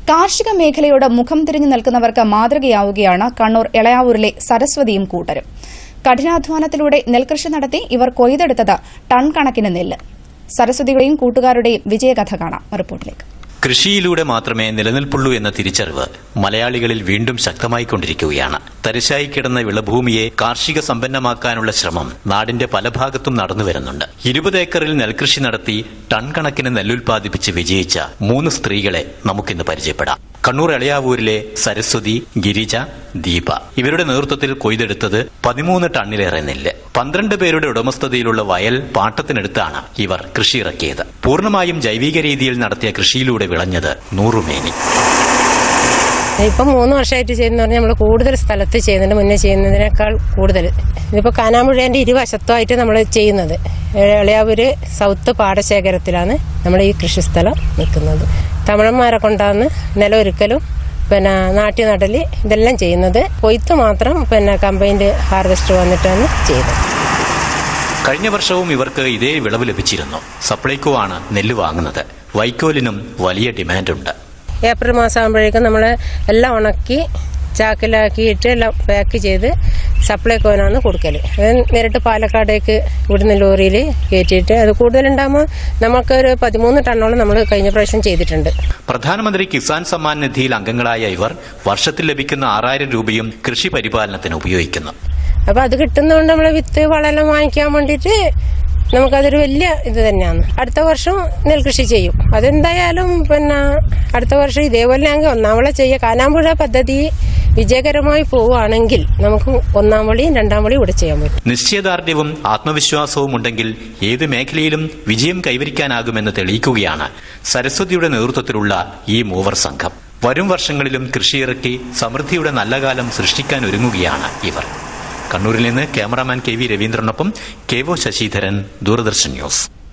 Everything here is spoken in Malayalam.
കാർഷിക മേഖലയോട് മുഖം തിരിഞ്ഞു നിൽക്കുന്നവർക്ക് മാതൃകയാവുകയാണ് കണ്ണൂർ എളയാവൂരിലെ സരസ്വതിയും കൂട്ടരും കഠിനാധ്വാനത്തിലൂടെ നെൽകൃഷി നടത്തി ഇവർ കൊയ്തെടുത്തത് ടൺ കണക്കിന് നെല്ല് സരസ്വതിയുടെയും കൂട്ടുകാരുടെയും വിജയകഥ കാണാം റിപ്പോർട്ടിലേക്ക് കൃഷിയിലൂടെ മാത്രമേ നിലനിൽപ്പുള്ളൂ എന്ന തിരിച്ചറിവ് മലയാളികളിൽ വീണ്ടും ശക്തമായിക്കൊണ്ടിരിക്കുകയാണ് തരിശായി കിടന്ന വിളഭൂമിയെ കാർഷിക സമ്പന്നമാക്കാനുള്ള ശ്രമം നാടിന്റെ പല ഭാഗത്തും നടന്നു വരുന്നുണ്ട് ഇരുപത് ഏക്കറിൽ നെൽകൃഷി നടത്തി ടൺ കണക്കിന് നെല്ലുൽപാദിപ്പിച്ച് വിജയിച്ച മൂന്ന് സ്ത്രീകളെ നമുക്കിന്ന് പരിചയപ്പെടാം കണ്ണൂർ എളയാവൂരിലെ സരസ്വതി ഗിരിജ ദീപ ഇവരുടെ നേതൃത്വത്തിൽ കൊയ്തെടുത്തത് പതിമൂന്ന് ടണ്ണിലേറെ നെല്ല് പന്ത്രണ്ട് പേരുടെ ഉടമസ്ഥതയിലുള്ള വയൽ പാട്ടത്തിനെടുത്താണ് ഇവർ കൃഷി ഇറക്കിയത് പൂർണ്ണമായും ജൈവിക രീതിയിൽ നടത്തിയ കൃഷിയിലൂടെ വിളഞ്ഞത് നൂറുമേനി ഇപ്പം മൂന്ന് വർഷമായിട്ട് ചെയ്യുന്ന പറഞ്ഞാൽ നമ്മൾ കൂടുതൽ സ്ഥലത്ത് ചെയ്യുന്നുണ്ട് മുന്നേ ചെയ്യുന്നതിനേക്കാൾ കൂടുതൽ ഇതിപ്പോൾ കാനാമ്പുഴേൻ്റെ ഇരുവശത്തുമായിട്ട് നമ്മൾ ചെയ്യുന്നത് എളയാവൂര് സൗത്ത് പാടശേഖരത്തിലാണ് നമ്മൾ ഈ കൃഷിസ്ഥലം നിൽക്കുന്നത് തമിഴന്മാരെ കൊണ്ടാണ് നിലമൊരുക്കലും പിന്നെ നാട്ടി നടല് ഇതെല്ലാം ചെയ്യുന്നത് കൊയ്ത്ത് മാത്രം പിന്നെ കമ്പൈൻഡ് ഹാർവെസ്റ്റ് വന്നിട്ടാണ് ചെയ്യുന്നത് കഴിഞ്ഞ വർഷവും ഇവർക്ക് ഇതേ വിളവ് ലഭിച്ചിരുന്നു സപ്ലൈകോ ആണ് നെല്ല് വാങ്ങുന്നത് വൈക്കോലിനും വലിയ ഡിമാൻഡുണ്ട് ഏപ്രിൽ മാസം ആകുമ്പോഴേക്കും നമ്മൾ എല്ലാം ഉണക്കി ചാക്കിലാക്കിയിട്ട് എല്ലാം പാക്ക് ചെയ്ത് സപ്ലൈകോനാണ് കൊടുക്കൽ അത് നേരിട്ട് പാലക്കാടേക്ക് ഇവിടുന്ന് ലോറിയിൽ കയറ്റിയിട്ട് അത് കൂടുതലുണ്ടാകുമ്പോൾ നമുക്കൊരു പതിമൂന്ന് ടണ്ണോളം നമ്മൾ കഴിഞ്ഞ പ്രാവശ്യം ചെയ്തിട്ടുണ്ട് പ്രധാനമന്ത്രി കിസാൻ സമ്മാൻ നിധിയിൽ അംഗങ്ങളായ ഇവർ വർഷത്തിൽ ലഭിക്കുന്ന ആറായിരം രൂപയും കൃഷി പരിപാലനത്തിന് ഉപയോഗിക്കുന്നു അപ്പൊ അത് കിട്ടുന്നതുകൊണ്ട് നമ്മൾ വിത്ത് വളമെല്ലാം വാങ്ങിക്കാൻ വേണ്ടിയിട്ട് നമുക്കതൊരു വലിയ ഇത് തന്നെയാണ് അടുത്ത വർഷം നെൽകൃഷി ചെയ്യും അതെന്തായാലും പിന്നെ അടുത്ത വർഷം ഇതേപോലെ ആണെങ്കിൽ ഒന്നാം വിള ചെയ്യുക കാനാമ്പുഴ പദ്ധതി വിജയകരമായി പോവുകയാണെങ്കിൽ നമുക്ക് ഒന്നാം വളിയും രണ്ടാം വളിയും ഇവിടെ ചെയ്യാൻ പറ്റും നിശ്ചയദാർഢ്യവും ആത്മവിശ്വാസവും ഉണ്ടെങ്കിൽ ഏത് മേഖലയിലും വിജയം കൈവരിക്കാനാകുമെന്ന് തെളിയിക്കുകയാണ് സരസ്വതിയുടെ നേതൃത്വത്തിലുള്ള ഈ മൂവർ സംഘം വരും വർഷങ്ങളിലും കൃഷിയിറക്കി സമൃദ്ധിയുടെ നല്ല കാലം സൃഷ്ടിക്കാൻ ഒരുങ്ങുകയാണ് ഇവർ കണ്ണൂരിൽ നിന്ന് ക്യാമറാമാൻ കെ വി രവീന്ദ്രനൊപ്പം K O Sasidharan Doordarshan news